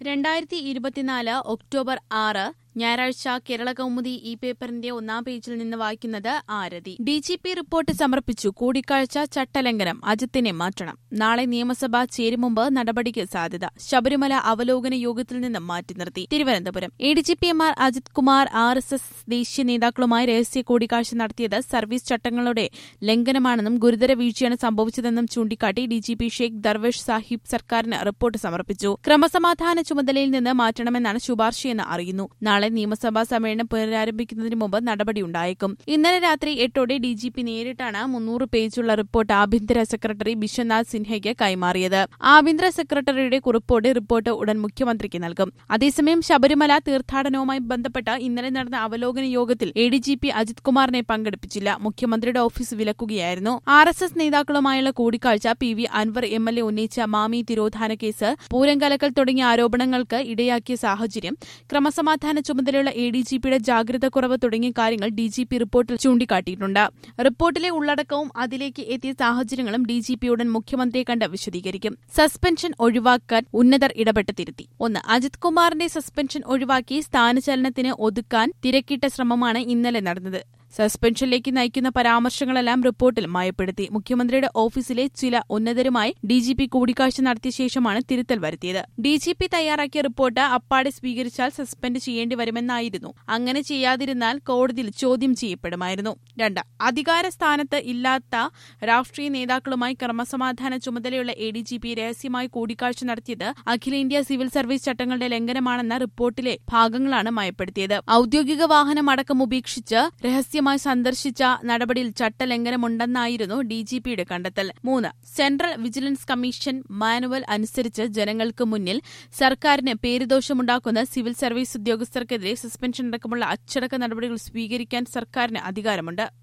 രണ്ടായിരത്തി ഇരുപത്തിനാല് ഒക്ടോബർ ആറ് ഞായറാഴ്ച കേരള കൗമുദി ഈ പേപ്പറിന്റെ ഒന്നാം പേജിൽ നിന്ന് വായിക്കുന്നത് Aarathi D G P report സമർപ്പിച്ചു കൂടിക്കാഴ്ച ചട്ടലംഘനം അജിത്തിനെ മാറ്റണം നാളെ നിയമസഭ ചേരും മുമ്പ് നടപടിക്ക് സാധ്യത ശബരിമല അവലോകന യോഗത്തിൽ നിന്ന് മാറ്റി നിർത്തി Thiruvananthapuram A D G P M R Ajith Kumar R S S ദേശീയ നേതാക്കളുമായി രഹസ്യ കൂടിക്കാഴ്ച നടത്തിയത് സർവീസ് ചട്ടങ്ങളുടെ ലംഘനമാണെന്നും ഗുരുതര വീഴ്ചയാണ് സംഭവിച്ചതെന്നും ചൂണ്ടിക്കാട്ടി D G P Sheikh Darvesh Sahib സർക്കാരിന് റിപ്പോർട്ട് സമർപ്പിച്ചു ക്രമസമാധാന ചുമതലയിൽ നിന്ന് മാറ്റണമെന്നാണ് ശുപാർശയെന്ന് അറിയുന്നു നാളെ നിയമസഭാ സമ്മേളനം പുനരാരംഭിക്കുന്നതിന് മുമ്പ് നടപടിയുണ്ടായേക്കും ഇന്നലെ രാത്രി എട്ടോടെ ഡി ജി പി നേരിട്ടാണ് മുന്നൂറ് പേജുള്ള റിപ്പോർട്ട് ആഭ്യന്തര സെക്രട്ടറി ബിശ്വനാഥ് സിൻഹയ്ക്ക് കൈമാറിയത് ആഭ്യന്തര സെക്രട്ടറിയുടെ കുറിപ്പോടെ റിപ്പോർട്ട് ഉടൻ മുഖ്യമന്ത്രിക്ക് നൽകും അതേസമയം ശബരിമല തീർത്ഥാടനവുമായി ബന്ധപ്പെട്ട് ഇന്നലെ നടന്ന അവലോകന യോഗത്തിൽ A D G P Ajith കുമാറിനെ പങ്കെടുപ്പിച്ചില്ല മുഖ്യമന്ത്രിയുടെ ഓഫീസ് വിലക്കുകയായിരുന്നു ആർ എസ് എസ് നേതാക്കളുമായുള്ള കൂടിക്കാഴ്ച P V Anvar M L A ഉന്നയിച്ച മാമി തിരോധാന കേസ് പൂരം കലക്കൽ തുടങ്ങിയ ആരോപണങ്ങൾക്ക് ഇടയാക്കിയ സാഹചര്യം ക്രമസമാധാന ചുമതലയുള്ള എ ഡി ജി പിയുടെ ജാഗ്രത കുറവ് തുടങ്ങിയ കാര്യങ്ങൾ ഡി ജി പി റിപ്പോർട്ടിൽ ചൂണ്ടിക്കാട്ടിയിട്ടുണ്ട് റിപ്പോർട്ടിലെ ഉള്ളടക്കവും അതിലേക്ക് എത്തിയ സാഹചര്യങ്ങളും ഡി ജി പി ഉടൻ മുഖ്യമന്ത്രിയെ കണ്ട് വിശദീകരിക്കും സസ്പെൻഷൻ ഒഴിവാക്കാൻ ഉന്നതർ ഇടപെട്ട് തിരുത്തി ഒന്ന് അജിത് കുമാറിന്റെ സസ്പെൻഷൻ ഒഴിവാക്കി സ്ഥാനചലനത്തിന് ഒതുക്കാൻ തിരക്കിട്ട ശ്രമമാണ് ഇന്നലെ നടന്നത് സസ്പെൻഷനിലേക്ക് നയിക്കുന്ന പരാമർശങ്ങളെല്ലാം റിപ്പോർട്ടിൽ മയപ്പെടുത്തി മുഖ്യമന്ത്രിയുടെ ഓഫീസിലെ ചില ഉന്നതരുമായി ഡി ജി പി കൂടിക്കാഴ്ച നടത്തിയ ശേഷമാണ് തിരുത്തൽ വരുത്തിയത് ഡി ജി പി തയ്യാറാക്കിയ റിപ്പോർട്ട് അപ്പാടെ സ്വീകരിച്ചാൽ സസ്പെൻഡ് ചെയ്യേണ്ടി വരുമെന്നായിരുന്നു അങ്ങനെ ചെയ്യാതിരുന്നാൽ കോടതിയിൽ ചോദ്യം ചെയ്യപ്പെടുമായിരുന്നു രണ്ട് അധികാര സ്ഥാനത്ത് ഇല്ലാത്ത രാഷ്ട്രീയ നേതാക്കളുമായി ക്രമസമാധാന ചുമതലയുള്ള എ ഡി ജി പി രഹസ്യമായി കൂടിക്കാഴ്ച നടത്തിയത് അഖിലേന്ത്യാ സിവിൽ സർവീസ് ചട്ടങ്ങളുടെ ലംഘനമാണെന്ന റിപ്പോർട്ടിലെ ഭാഗങ്ങളാണ് മയപ്പെടുത്തിയത് ഔദ്യോഗിക വാഹനം അടക്കം ഉപേക്ഷിച്ച് രഹസ്യമായി സന്ദർശിച്ച നടപടിയിൽ ചട്ടലംഘനമുണ്ടെന്നായിരുന്നു ഡി ജി പിയുടെ കണ്ടെത്തൽ മൂന്ന് സെൻട്രൽ വിജിലൻസ് കമ്മീഷൻ മാനുവൽ അനുസരിച്ച് ജനങ്ങൾക്ക് മുന്നിൽ സർക്കാരിന് പേരുദോഷമുണ്ടാക്കുന്ന സിവിൽ സർവീസ് ഉദ്യോഗസ്ഥർക്കെതിരെ സസ്പെൻഷൻ അടക്കമുള്ള അച്ചടക്ക നടപടികൾ സ്വീകരിക്കാൻ സർക്കാരിന് അധികാരമുണ്ട്